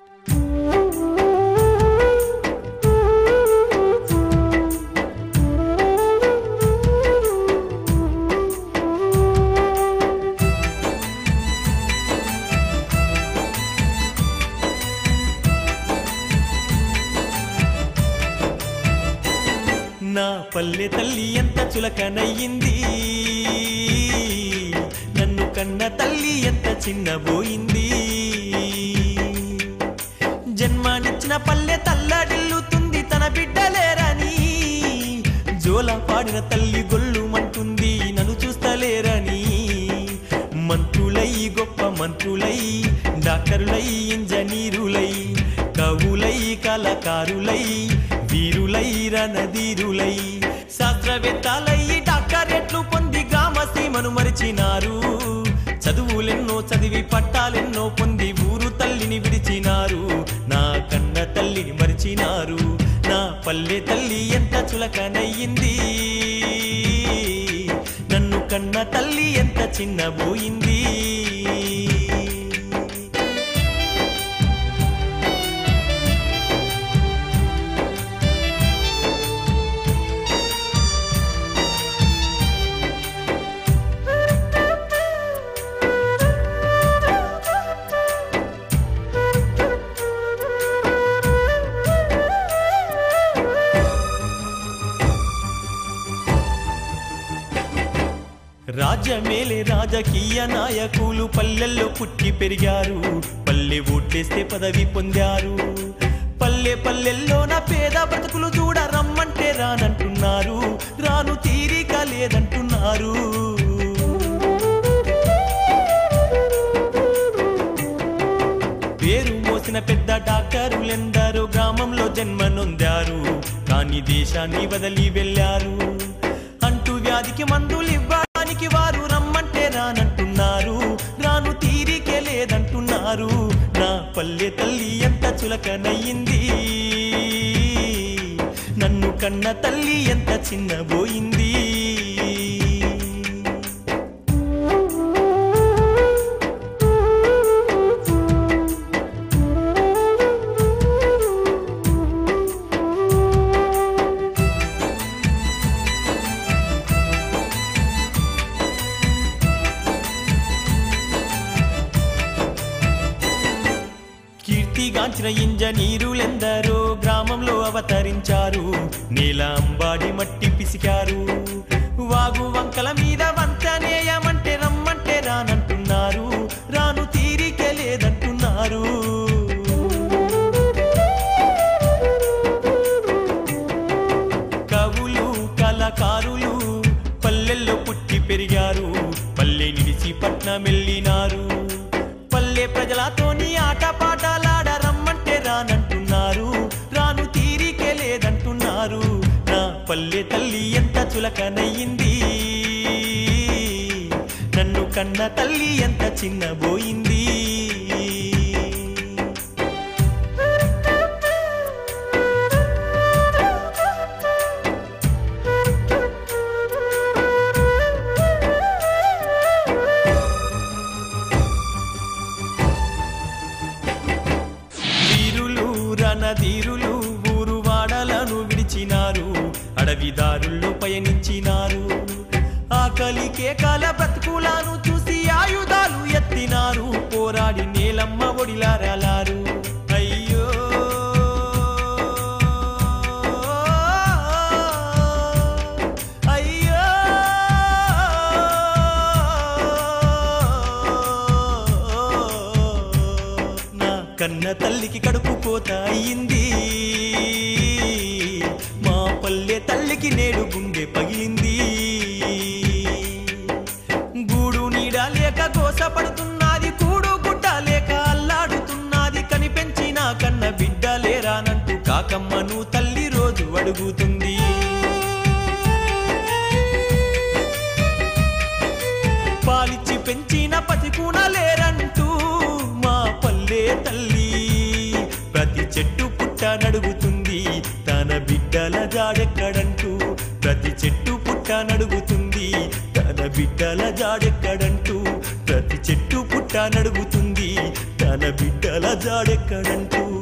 నా పల్లె తల్లి ఎంత చులకనయ్యింది నన్ను కన్న తల్లి ఎంత చిన్నబోయింది జన్మానిచ్చిన పల్లె తల్లడిల్లుతుంది తన బిడ్డలేరని జోల పాడిన తల్లి గొల్లు మంటుంది నన్ను చూస్తలేరని మంత్రులై గొప్ప మంత్రులై డాక్టరులై ఇంజనీరులై కవులై కళకారులై వీరులై రణధీరులై శాస్త్రవేత్తలై డాక్టరేట్లు పొంది గ్రామ సీమను మరిచినారు చదువులెన్నో చదివి పట్టాలెన్నో పొంది ఊరు తల్లిని విడిచినారు నా కన్న తల్లిని మరిచినారు నా పల్లె తల్లి ఎంత చులకనయ్యింది నన్ను కన్న తల్లి ఎంత చిన్నబోయింది రాజ్యమేలే రాజకీయ నాయకులు పల్లెల్లో పుట్టి పెరిగారు పల్లె ఓట్లేస్తే పదవి పొందారు పల్లె పల్లెల్లోన పేద బ్రతుకులు చూడ రమ్మంటే రానంటున్నారు రాను తీరిక లేదంటున్నారు పేరు మోసిన పెద్ద డాక్టరులెందరో గ్రామంలో జన్మనొందారు కానీ దేశాన్ని వదిలి వెళ్ళారు అంటూ వ్యాధికి మందులు ఇవ్వడానికి వారు రమ్మంటే రానంటున్నారు రాను తీరికే లేదంటున్నారు నా పల్లె తల్లి ఎంత చులకనయ్యింది నన్ను కన్న తల్లి ఎంత చిన్నబోయింది కీర్తిగాంచిన ఇంజనీరులెందరో గ్రామంలో అవతరించారు నేల అంబాడి మట్టి పిసికారు వాగు వంకల మీద వంతనేయమంటే రమ్మంటే రానంటున్నారు రాను తీరికే లేదంటున్నారు కవులు కళాకారులు పల్లెల్లో పుట్టి పెరిగారు పల్లె నిలిచి పట్నం వెళ్ళినారు పల్లె ప్రజలతోని ఆట పాటలాడ రమ్మంటే రానంటున్నారు రాను తీరికే లేదంటున్నారు నా పల్లె తల్లి ఎంత చులకనయ్యింది నన్ను కన్న తల్లి ఎంత చిన్నబోయింది వీరులు రణధీరులు ఊరు వాడలను విడిచినారు అడవిదారుల్లో పయనించినారు ఆకలి కేకాల బ్రతుకులను చూసి ఆయుధాలు ఎత్తినారు పోరాడి నేలమ్మ ఒడిలారాలారు అయ్యో అయ్యో నా కన్న తల్లికి కడుపు కోత అయ్యింది మా పల్లె తల్లికి నేడు గుండె పగిలింది గూడు నీడ లేక గోసపడుతున్నది కూడు గుడ్డ లేక అల్లాడుతున్నది కనిపెంచిన కన్న బిడ్డ లేరానంటూ కాకమ్మను తల్లి రోజు అడుగుతుంది పాలిచ్చి పెంచిన పతికూన లేరంటూ మా పల్లె తల్లి ప్రతి చెట్టు పుట్ట నడుగుతుంది తన బిడ్డల జాడెక్కడంటూ ప్రతి చెట్టు పుట్ట నడుగుతుంది తన బిడ్డల జాడెక్కడంటూ ప్రతి చెట్టు పుట్ట నడుగుతుంది తన తన బిడ్డల జాడెక్కడంటూ